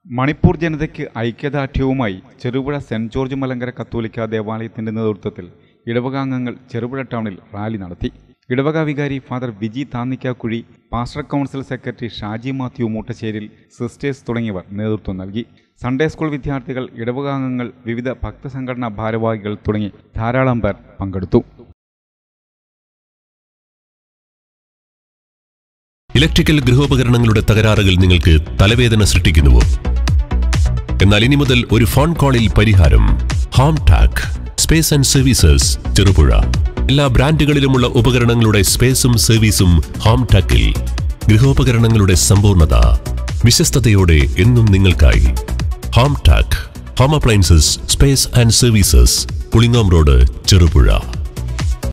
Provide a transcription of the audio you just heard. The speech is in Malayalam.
മണിപ്പൂർ ജനതയ്ക്ക് ഐക്യദാർഢ്യവുമായി ചെറുപുഴ സെന്റ് ജോർജ് മലങ്കര കത്തോലിക്ക ദേവാലയത്തിന്റെ നേതൃത്വത്തിൽ ഇടവകാംഗങ്ങൾ ചെറുപുഴ ടൗണിൽ റാലി നടത്തി ഇടവക വികാരി father Viji Thannikkakuzhi pastor council secretary Shaji Mathew Moottasseril sisters തുടങ്ങിയവർ നേതൃത്വം നൽകി സൺഡേ സ്കൂൾ വിദ്യാർത്ഥികൾ ഇടവകാംഗങ്ങൾ വിവിധ ഭക്തസംഘടനാ ഭാരവാഹികൾ തുടങ്ങി ധാരാളം പേർ പങ്കെടുത്തു ഇലക്ട്രിക്കൽ ഗൃഹോപകരണങ്ങളുടെ തകരാറുകൾ നിങ്ങൾക്ക് തലവേദന സൃഷ്ടിക്കുന്നുവോ എന്നാൽ ഇനി മുതൽ ഒരു ഫോൺ കോളിൽ പരിഹാരം home tac space and services Cherupuzha എല്ലാ ബ്രാൻഡുകളിലുമുള്ള ഉപകരണങ്ങളുടെ സ്പേസും സർവീസും ഹോം ടാക്കിൽ ഗൃഹോപകരണങ്ങളുടെ സമ്പൂർണ്ണത വിശ്വസ്തയോടെ എന്നും നിങ്ങൾക്കായി home tac home appliances space and services Pulingome road Cherupuzha